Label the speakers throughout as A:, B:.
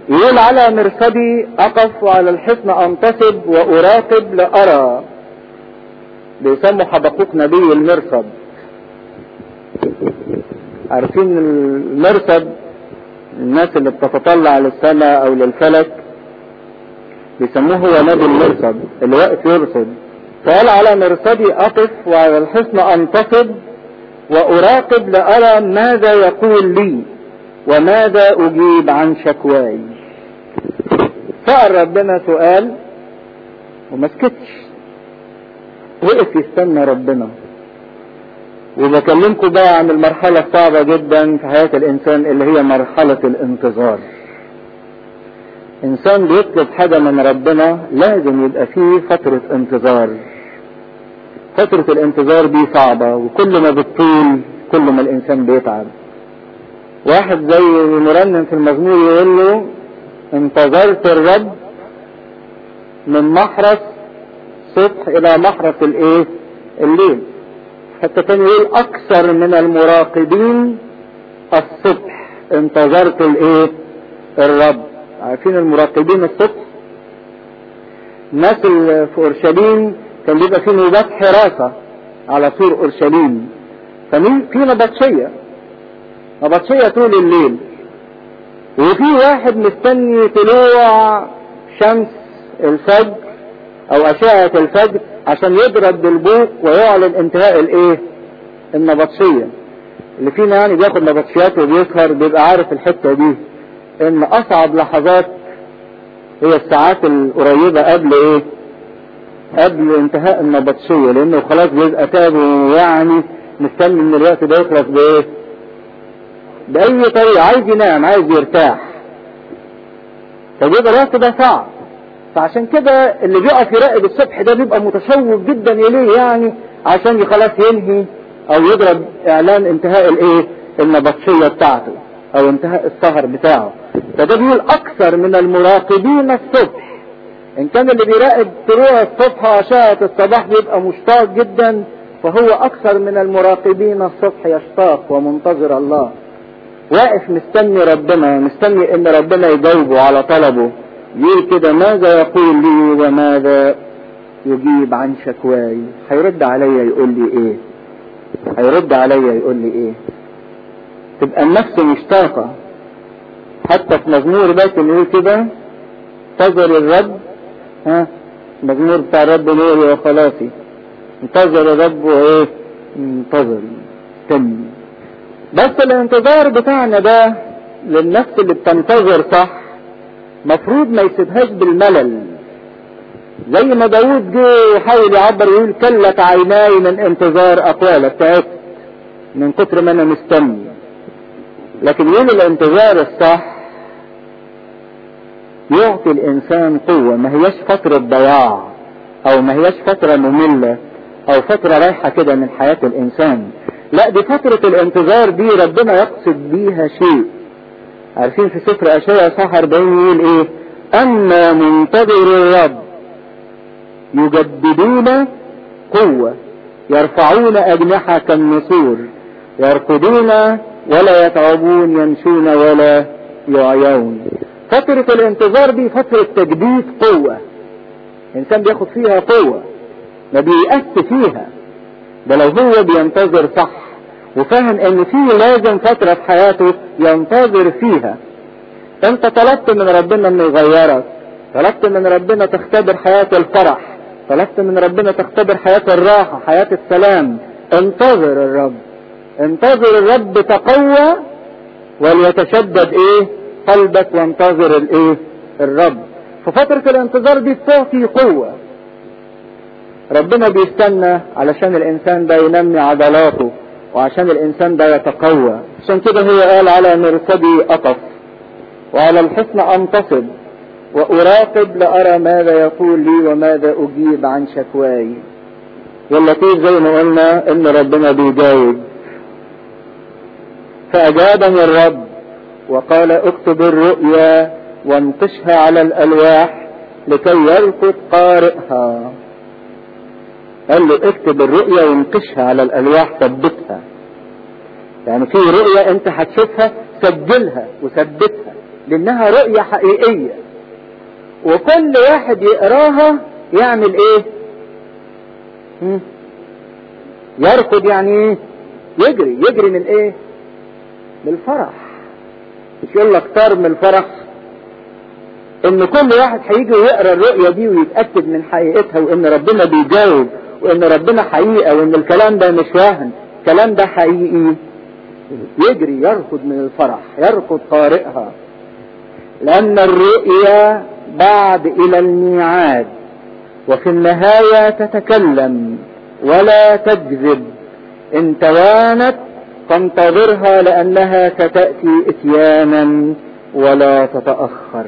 A: يقول على مرصدي اقف وعلى الحصن انتصب واراقب لارى بيسموا حبقوق نبي المرصد عارفين المرصد الناس اللي بتتطلع للسماء او للفلك بيسموه هو نبي المرصد اللي واقف يرصد فقال على مرصدي اقف وعلى الحصن انتصب واراقب لارى ماذا يقول لي وماذا اجيب عن شكواي سأل ربنا سؤال وما سكتش وقف يستنى ربنا وبكلمكم بقى عن المرحلة الصعبة جدا في حياة الإنسان اللي هي مرحلة الانتظار. إنسان بيطلب حاجة من ربنا لازم يبقى فيه فترة انتظار. فترة الانتظار دي صعبة وكل ما بتطول كل ما الإنسان بيتعب. واحد زي مرنم في المزمور يقول له انتظرت الرب من محرس صبح إلى محرس الإيه؟ الليل. حتى كان يقول اكثر من المراقبين الصبح انتظرت الايه الرب عارفين المراقبين الصبح الناس اللي في اورشليم كان بيبقى في نوبات حراسة على سور اورشليم ففي نبطشية نبطشية طول الليل وفي واحد مستني طلوع شمس الفجر او اشعة الفجر عشان يضرب بالبوق ويعلن انتهاء الايه النبطشية اللي فينا يعني بياخد نبطشيات وبيسهر بيبقى عارف الحتة دي ان اصعب لحظات هي الساعات القريبة قبل ايه قبل انتهاء النبطشية لانه خلاص بيبقى تاب ويعني مستني ان الوقت ده يخلص بايه بأي طريقة عايز ينام عايز يرتاح فبيبقى الوقت ده صعب فعشان كده اللي بيقف يراقب الصبح ده بيبقى متشوق جدا اليه يعني عشان خلاص ينهي او يضرب اعلان انتهاء الايه النبطشيه بتاعته او انتهاء السهر بتاعه فده بيقول اكثر من المراقبين الصبح ان كان اللي بيراقب طلوع الصبح واشعه الصباح بيبقى مشتاق جدا فهو اكثر من المراقبين الصبح يشتاق ومنتظر الله واقف مستني ربنا مستني ان ربنا يجاوبه على طلبه يقول كده ماذا يقول لي وماذا يجيب عن شكواي هيرد عليا يقول لي ايه هيرد عليا يقول لي ايه تبقى النفس مشتاقة حتى في مزمور بيت يقول كده انتظر الرب ها المزمور بتاع الرب نوري وخلاصي انتظر الرب وايه انتظر استني بس الانتظار بتاعنا ده للنفس اللي بتنتظر صح مفروض ما يسيبهاش بالملل زي ما داود جه يحاول يعبر يقول كلت عيناي من انتظار اقوالك تعبت من كتر ما انا مستني لكن يقول الانتظار الصح يعطي الانسان قوة ما هياش فترة ضياع او ما هياش فترة مملة او فترة رايحة كده من حياة الانسان لا دي فترة الانتظار دي ربنا يقصد بيها شيء عارفين في سفر اشعياء صح 40 يقول ايه اما منتظر الرب يجددون قوة يرفعون اجنحة كالنسور يركضون ولا يتعبون يمشون ولا يعيون فترة الانتظار دي فترة تجديد قوة الانسان بياخد فيها قوة ما بيأس فيها ده لو هو بينتظر صح وفاهم ان في لازم فترة في حياته ينتظر فيها انت طلبت من ربنا انه يغيرك طلبت من ربنا تختبر حياة الفرح طلبت من ربنا تختبر حياة الراحة حياة السلام انتظر الرب انتظر الرب تقوى وليتشدد ايه قلبك وانتظر الايه الرب ففترة الانتظار دي بتعطي قوة ربنا بيستنى علشان الانسان ده ينمي عضلاته وعشان الانسان ده يتقوى عشان كده هو قال على مرصدي اقف وعلى الحصن انتصب واراقب لارى ماذا يقول لي وماذا اجيب عن شكواي واللطيف زي ما قلنا ان ربنا بيجاوب فاجابني الرب وقال اكتب الرؤيا وانقشها على الالواح لكي يلقط قارئها قال له اكتب الرؤيا وانقشها على الالواح ثبتها يعني في رؤيا انت هتشوفها سجلها وثبتها لانها رؤية حقيقية وكل واحد يقراها يعمل ايه هم؟ يركض يعني ايه يجري يجري من ايه من الفرح مش يقول لك طار من الفرح ان كل واحد هيجي ويقرا الرؤية دي ويتأكد من حقيقتها وان ربنا بيجاوب وان ربنا حقيقة وان الكلام ده مش وهم الكلام ده حقيقي يجري يركض من الفرح يركض قارئها لأن الرؤيا بعد إلى الميعاد وفي النهاية تتكلم ولا تكذب إن توانت فانتظرها لأنها ستأتي إتيانا ولا تتأخر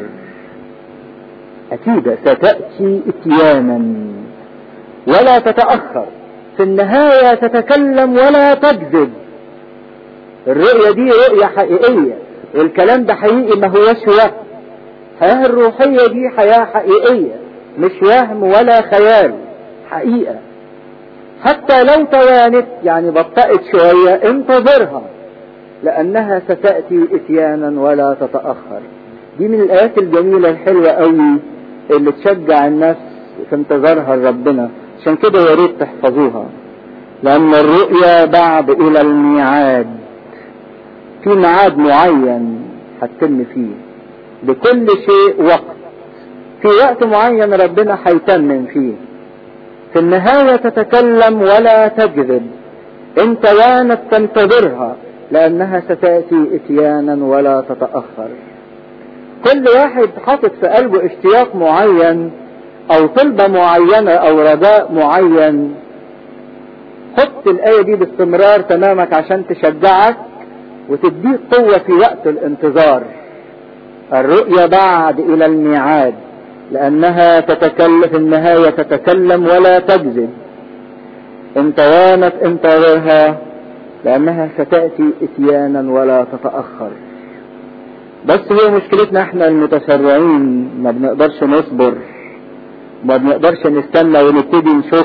A: أكيد ستأتي إتيانا ولا تتأخر في النهاية تتكلم ولا تكذب الرؤية دي رؤية حقيقية والكلام ده حقيقي ما هوش وهم الحياة الروحية دي حياة حقيقية مش وهم ولا خيال حقيقة حتى لو توانت يعني بطأت شوية انتظرها لأنها ستأتي إتيانا ولا تتأخر دي من الآيات الجميلة الحلوة قوي اللي تشجع الناس في انتظارها لربنا عشان كده يا ريت تحفظوها لأن الرؤيا بعد إلى الميعاد في ميعاد معين هتتم فيه لكل شيء وقت في وقت معين ربنا هيتمم فيه في النهاية تتكلم ولا تكذب إن توانت تنتظرها لأنها ستأتي إتيانا ولا تتأخر كل واحد حاطط في قلبه اشتياق معين أو طلبة معينة أو رجاء معين حط الآية دي باستمرار تمامك عشان تشجعك وتديك قوة في وقت الانتظار الرؤيا بعد إلى الميعاد لأنها تتكلم في النهاية تتكلم ولا تكذب إن توانت انتظرها لأنها ستأتي إتيانا ولا تتأخر بس هي مشكلتنا احنا المتسرعين ما بنقدرش نصبر ما بنقدرش نستنى ونبتدي نشك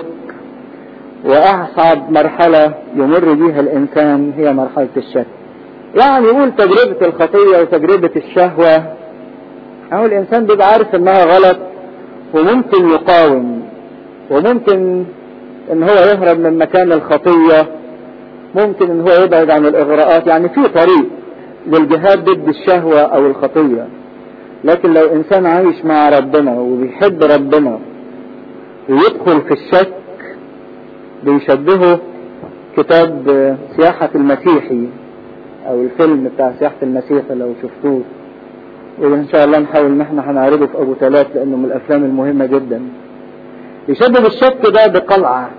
A: وأصعب مرحلة يمر بيها الإنسان هي مرحلة الشك يعني يقول تجربة الخطية وتجربة الشهوة أهو الإنسان بيبقى عارف إنها غلط وممكن يقاوم وممكن إن هو يهرب من مكان الخطية ممكن إن هو يبعد عن الإغراءات يعني في طريق للجهاد ضد الشهوة أو الخطية لكن لو إنسان عايش مع ربنا وبيحب ربنا ويدخل في الشك بيشبهه كتاب سياحة المسيحي او الفيلم بتاع سياحة المسيح لو شفتوه وان شاء الله نحاول ان احنا هنعرضه في ابو ثلاث لانه من الافلام المهمة جدا يشبه الشك ده بقلعة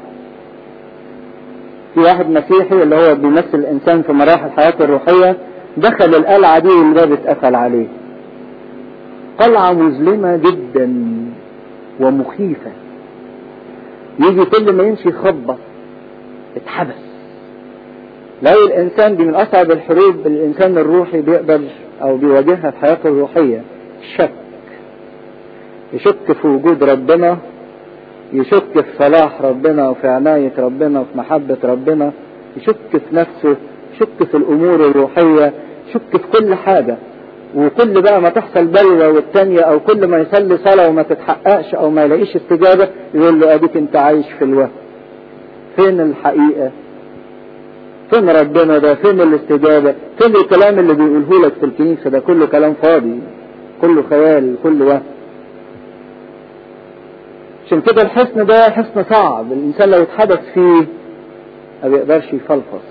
A: في واحد مسيحي اللي هو بيمثل الانسان في مراحل حياته الروحية دخل القلعة دي والباب اتقفل عليه قلعة مظلمة جدا ومخيفة يجي كل ما يمشي يخبط اتحبس لو الانسان دي من اصعب الحروب الانسان الروحي بيقدر او بيواجهها في حياته الروحية الشك يشك في وجود ربنا يشك في صلاح ربنا وفي عناية ربنا وفي محبة ربنا يشك في نفسه يشك في الامور الروحية يشك في كل حاجة وكل بقى ما تحصل بلوى والتانية او كل ما يصلي صلاة وما تتحققش او ما يلاقيش استجابة يقول له اديك انت عايش في الوهم فين الحقيقة فين ربنا ده فين الاستجابة فين الكلام اللي بيقوله لك في الكنيسة ده كله كلام فاضي كله خيال كله وهم عشان كده الحصن ده حصن صعب الانسان لو اتحدث فيه ما بيقدرش يفلفص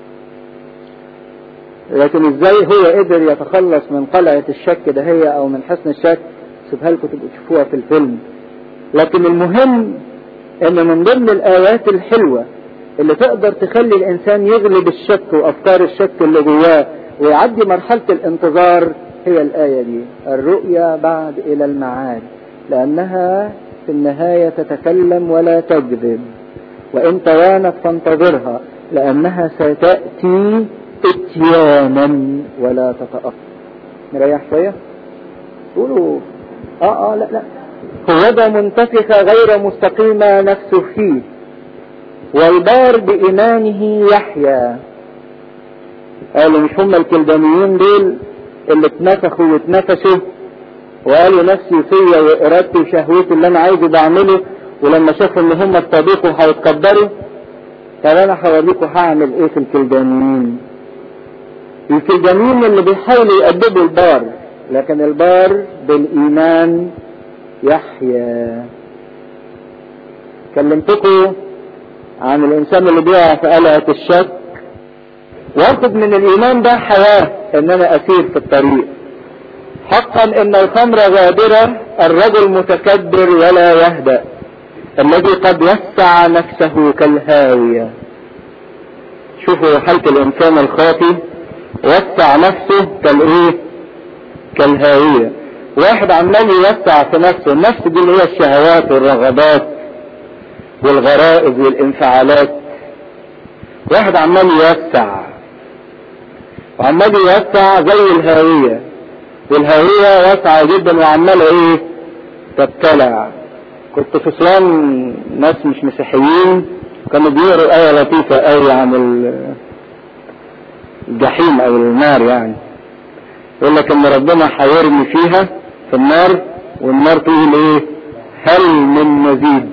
A: لكن ازاي هو قدر يتخلص من قلعة الشك ده هي او من حصن الشك سيبها لكم تبقوا تشوفوها في الفيلم لكن المهم ان من ضمن الايات الحلوة اللي تقدر تخلي الانسان يغلب الشك وافكار الشك اللي جواه ويعدي مرحلة الانتظار هي الاية دي الرؤيا بعد الى المعاد لانها في النهاية تتكلم ولا تكذب وان توانت فانتظرها لانها ستأتي اتيانا ولا تتأخر نريح شوية قولوا اه اه لا لا هو ده منتفخة غير مستقيمة نفسه فيه والبار بإيمانه يحيا قالوا مش هم الكلدانيين دول اللي اتنفخوا واتنفسوا وقالوا نفسي فيا وارادتي وشهوتي اللي انا عايزه بعمله ولما شافوا ان هم الصديق وهيتكبروا طب انا هوريكم هعمل ايه في الكلدانيين الكلدانيين اللي بيحاولوا يأدبوا البار لكن البار بالايمان يحيا كلمتكم عن الانسان اللي بيقع في قلعة الشك واخد من الايمان ده حياة ان انا اسير في الطريق حقا ان الخمر غادرة الرجل متكبر ولا يهدأ الذي قد وسع نفسه كالهاوية شوفوا حالة الانسان الخاطي وسع نفسه كالايه كالهاوية واحد عمال يوسع في نفسه النفس دي اللي هي الشهوات والرغبات والغرائز والانفعالات واحد عمال يوسع وعمال يوسع زي الهاوية والهاوية واسعة جدا وعمالة ايه تبتلع كنت في صيام ناس مش مسيحيين كانوا بيقروا آية لطيفة قوي عن الجحيم او النار يعني يقول لك ان ربنا هيرمي فيها في النار والنار تقول ايه هل من مزيد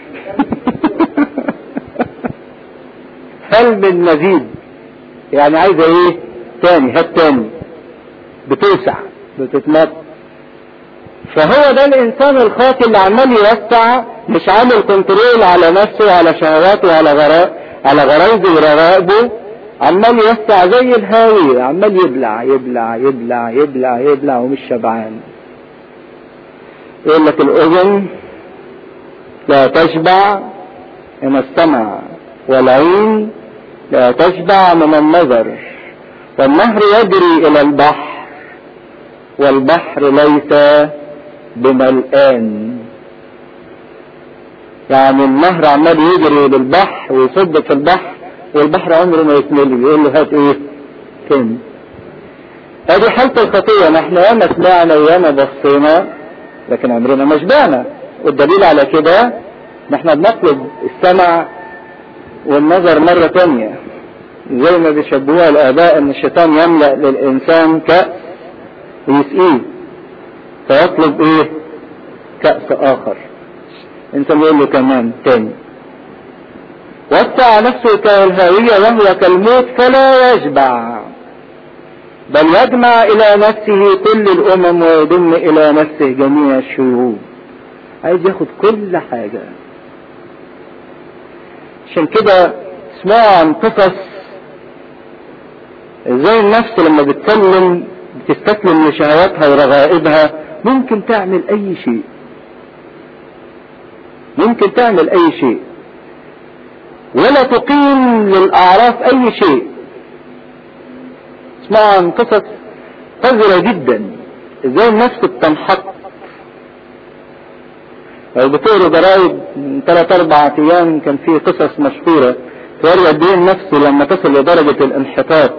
A: هل من مزيد يعني عايزه ايه تاني هات تاني بتوسع بتتمط فهو ده الانسان الخاطئ اللي عمال يوسع مش عامل كنترول على نفسه وعلى شهواته وعلى غراء على غرايزه ورغائبه عمال يوسع زي الهاوية عمال يبلع يبلع يبلع يبلع يبلع ومش شبعان يقول لك الاذن لا تشبع ان استمع والعين لا تشبع من النظر والنهر يجري الى البحر والبحر ليس بملآن يعني النهر عمال يجري للبحر ويصب في البحر والبحر عمره ما يكمل يقول له هات ايه تاني ادي حالة الخطية نحن ياما سمعنا وياما بصينا لكن عمرنا ما شبعنا والدليل على كده نحن بنطلب السمع والنظر مرة تانية زي ما بيشبهوها الآباء إن الشيطان يملأ للإنسان كأس ويسقيه فيطلب إيه؟ كأس آخر الإنسان يقول له كمان تاني وسع نفسه كالهاوية وهو كالموت فلا يشبع بل يجمع إلى نفسه كل الأمم ويضم إلى نفسه جميع الشعوب عايز ياخد كل حاجة عشان كده اسمعوا عن قصص ازاي النفس لما بتسلم بتستسلم لشهواتها ورغائبها ممكن تعمل اي شيء ممكن تعمل اي شيء ولا تقيم للاعراف اي شيء اسمعوا عن قصص قذرة جدا ازاي النفس بتنحط لو بتقروا جرايد من ثلاث اربع ايام كان في قصص مشهورة توري قد ايه النفس لما تصل لدرجة الانحطاط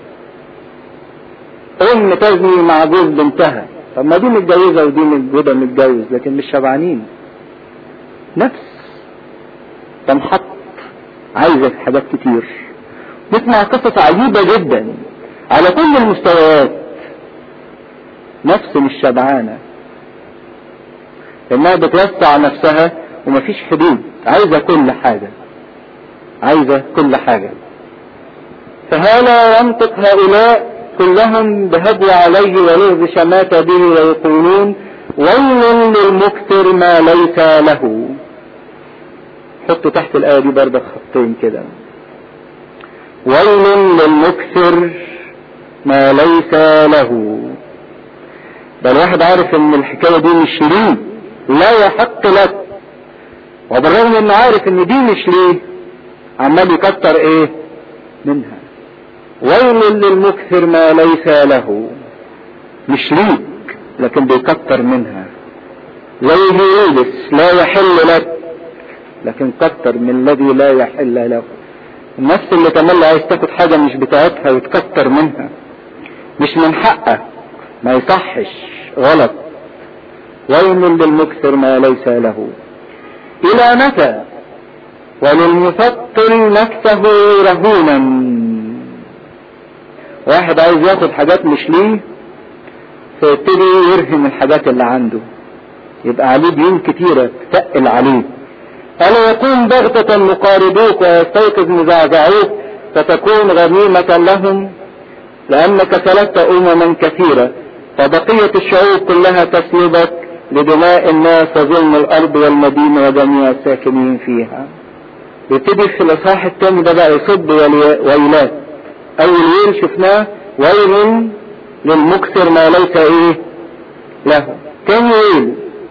A: ام تزني مع جوز بنتها طب ما دي متجوزة ودي جوزها متجوز لكن مش شبعانين نفس تنحط عايزة حاجات كتير نسمع قصص عجيبة جدا على كل المستويات نفس مش شبعانة انها بتوسع نفسها ومفيش حدود عايزة كل حاجة عايزة كل حاجة فهلا ينطق هؤلاء كلهم بهدي عليه ولغز شمات به ويقولون ويل للمكثر ما ليس له حطوا تحت الآية دي برضه خطين كده ويل للمكثر ما ليس له ده الواحد عارف ان الحكاية دي مش ليه لا يحق لك وبالرغم انه عارف ان دي مش ليه عمال يكتر ايه منها ويل للمكثر ما ليس له مش ليك لكن بيكتر منها زي هيرودس لا يحل لك لكن كتر من الذي لا يحل له النفس اللي تملي عايز تاخد حاجة مش بتاعتها وتكتر منها مش من حقك ما يصحش غلط ويل للمكثر ما ليس له الى متى وللمثقل نفسه رهونا واحد عايز ياخد حاجات مش ليه فيبتدي يرهم الحاجات اللي عنده يبقى عليه ديون كتيرة تقل عليه ألا يكون بغتة مقاربوك ويستيقظ مزعزعوك فتكون غنيمة لهم لأنك سلبت أمما كثيرة فبقية الشعوب كلها تسلبك لدماء الناس وظلم الأرض والمدينة وجميع الساكنين فيها يبتدي في الإصحاح الثاني ده بقى يصب ويلات أول ويل شفناه ويل للمكسر ما ليس إيه له تاني ويل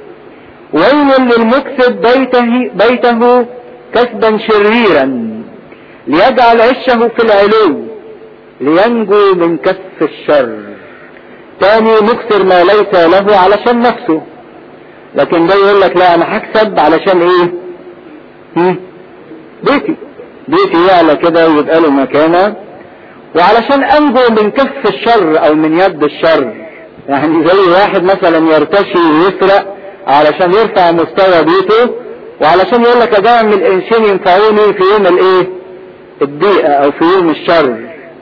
A: ويل للمكسب بيته, بيته كسبا شريرا ليجعل عشه في العلو لينجو من كف الشر تاني مكسر ما ليس له علشان نفسه لكن ده يقول لك لا انا هكسب علشان ايه هم؟ بيتي بيتي يعلى كده ويبقى له مكانه وعلشان انجو من كف الشر او من يد الشر يعني زي واحد مثلا يرتشي ويسرق علشان يرفع مستوى بيته وعلشان يقول لك اجمع من الانسان ينفعوني في يوم الايه الضيقه او في يوم الشر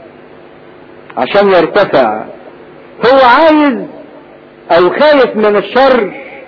A: عشان يرتفع هو عايز او خايف من الشر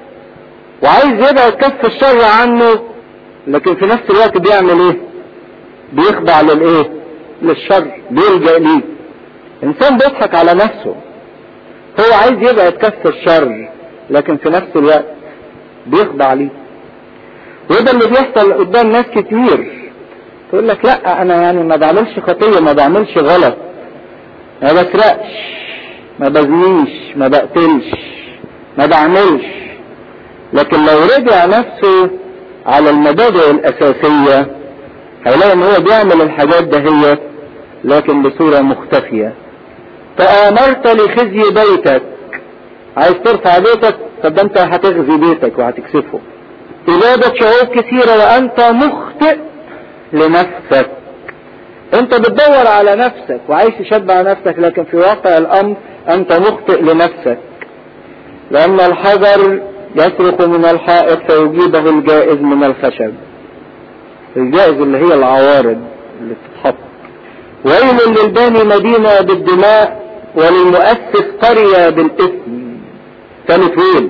A: وعايز يبعد كف الشر عنه لكن في نفس الوقت بيعمل ايه بيخضع للايه للشر بيلجأ ليه انسان بيضحك على نفسه هو عايز يبعد كف الشر لكن في نفس الوقت بيخضع ليه وده اللي بيحصل قدام ناس كتير تقول لك لا انا يعني ما بعملش خطية ما بعملش غلط ما بسرقش ما بزنيش ما بقتلش ما بعملش لكن لو رجع نفسه على المبادئ الاساسية هيلاقي ان هو بيعمل الحاجات دهيت لكن بصورة مختفية فآمرت لخزي بيتك عايز ترفع بيتك طب ده انت هتغزي بيتك وهتكسفه إبادة شعوب كثيرة وأنت مخطئ لنفسك أنت بتدور على نفسك وعايز تشبع نفسك لكن في واقع الأمر أنت مخطئ لنفسك لأن الحجر يصرخ من الحائط فيجيبه الجائز من الخشب الجائز اللي هي العوارض اللي بتتحط ويل للباني مدينة بالدماء وللمؤسس قرية بالإثم ثالث ويل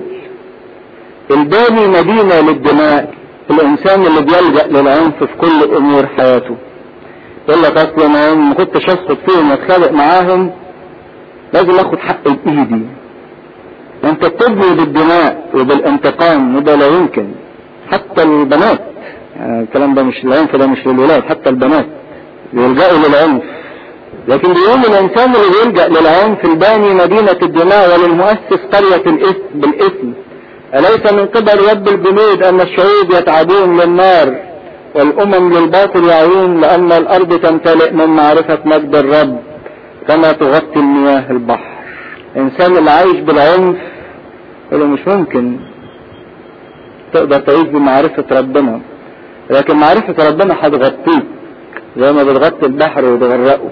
A: الباني مدينة للدماء الإنسان اللي بيلجأ للعنف في كل أمور حياته يقول لك أصل أنا ما كنتش أسقط فيهم وأتخانق معاهم لازم آخد حق بإيدي أنت بتبني بالدماء وبالانتقام وده لا يمكن حتى البنات يعني الكلام ده مش العنف ده مش للولاد حتى البنات بيلجأوا للعنف لكن بيقول الإنسان اللي بيلجأ للعنف الباني مدينة الدماء وللمؤسس قرية الإثم بالإثم أليس من قبل رب الجنود أن الشعوب يتعبون للنار والأمم للباطل يعيون لأن الأرض تمتلئ من معرفة مجد الرب كما تغطي المياه البحر الإنسان اللي عايش بالعنف يقول مش ممكن تقدر تعيش بمعرفة ربنا لكن معرفة ربنا هتغطيك زي ما بتغطي البحر وتغرقه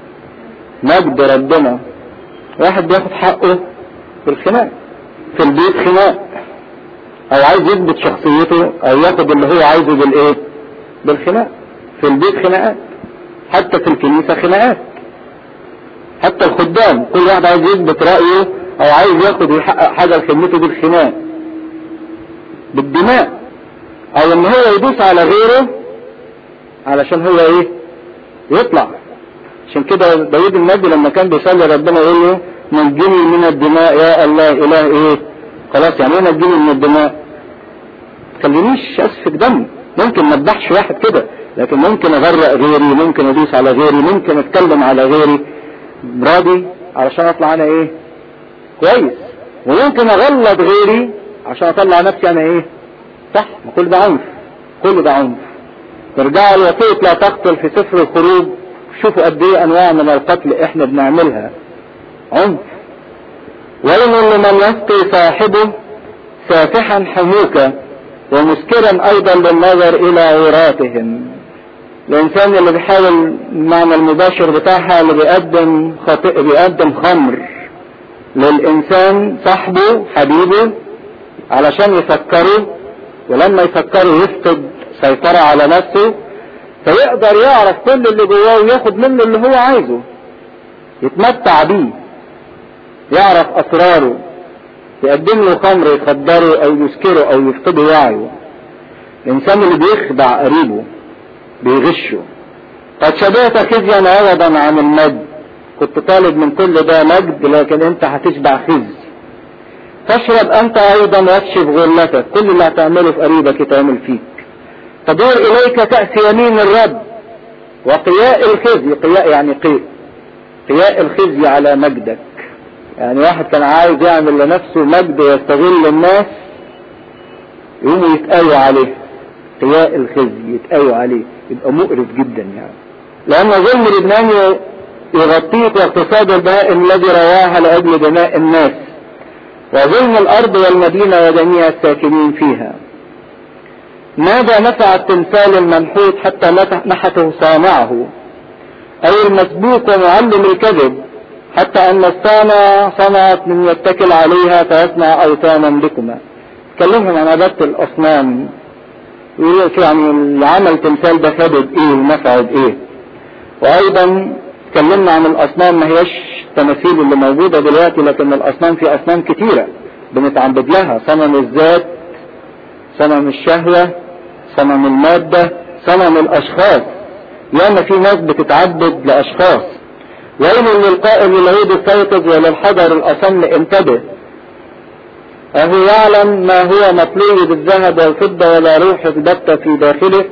A: مجد ربنا واحد بياخد حقه في الخناق في البيت خناق او عايز يثبت شخصيته او ياخد اللي هو عايزه بالايه بالخناق في البيت خناقات حتى في الكنيسة خناقات حتى الخدام كل واحد عايز يثبت رأيه او عايز ياخد ويحقق حاجة لخدمته بالخناق بالدماء او ان هو يدوس على غيره علشان هو ايه يطلع عشان كده داود النبي لما كان بيصلي ربنا يقول له نجني من الدماء يا الله اله ايه خلاص يعني ايه نجني من الدماء تخلينيش اسفك دم ممكن ما اذبحش واحد كده لكن ممكن اغرق غيري ممكن ادوس على غيري ممكن اتكلم على غيري راضي علشان اطلع انا ايه كويس وممكن اغلط غيري عشان اطلع نفسي انا ايه صح ما كل ده عنف كل ده عنف ترجعوا الوصية لا تقتل في سفر الخروج شوفوا قد ايه انواع من القتل احنا بنعملها عنف وإن لمن يسقي صاحبه سافحا حموكا ومسكرا ايضا للنظر الى عوراتهم الانسان اللي بيحاول المعنى المباشر بتاعها اللي بيقدم خطئ بيقدم خمر للانسان صاحبه حبيبه علشان يفكره ولما يفكره يفقد سيطرة على نفسه فيقدر يعرف كل اللي جواه وياخد منه اللي هو عايزه يتمتع بيه يعرف اسراره يقدم له خمر يخدره او يسكره او يفقد وعيه الانسان اللي بيخدع قريبه بيغشه قد شبعت خزيا عوضا عن المجد كنت طالب من كل ده مجد لكن انت هتشبع خزي تشرب انت ايضا واكشف غلتك كل اللي هتعمله في قريبك يتعمل فيك تدور اليك كأس يمين الرب وقياء الخزي قياء يعني قيء قياء الخزي على مجدك يعني واحد كان عايز يعمل لنفسه مجد ويستغل الناس يقوموا يتقايوا عليه قياء الخزي يتقايوا عليه يبقى مقرف جدا يعني لأن ظلم لبنان يغطيك واقتصاد البهائم الذي رواها لأجل دماء الناس وظلم الأرض والمدينة وجميع الساكنين فيها ماذا نفع التمثال المنحوت حتى نحته صانعه أي المسبوق ومعلم الكذب حتى أن الصانع صنعت من يتكل عليها فيصنع أوثانا بكما تكلمهم عن عبادة الأصنام يقول لك يعني اللي عمل تمثال ده فاد بإيه ونفعه بإيه وأيضا اتكلمنا عن الأصنام ما هيش التماثيل اللي موجودة دلوقتي لكن الأصنام في أصنام كتيرة بنتعبد لها صنم الذات صنم الشهوة صنم المادة صنم الأشخاص ياما في ناس بتتعبد لأشخاص ويل للقائل للعيد السيطز وللحجر الأصم انتبه أهو يعلم ما هو مطلوب بالذهب والفضة ولا روح البتة في داخله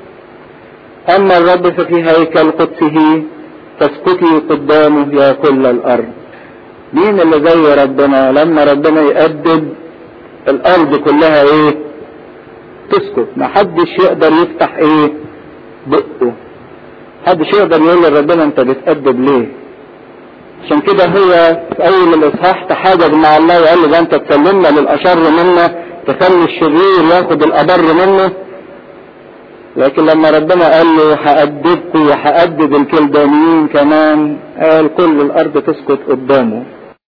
A: أما الرب ففي هيكل قدسه تسقطي قدامه يا كل الأرض مين اللي زي ربنا لما ربنا يأدب الأرض كلها إيه تسكت ما حدش يقدر يفتح إيه بقه محدش يقدر يقول لربنا أنت بتأدب ليه عشان كده هو في اول الاصحاح تحاجج مع الله وقال له ده انت تكلمنا للاشر منا تخلي الشرير ياخد الابر منه لكن لما ربنا قال له هأدبكم وهأدب الكلدانيين كمان قال كل الارض تسكت قدامه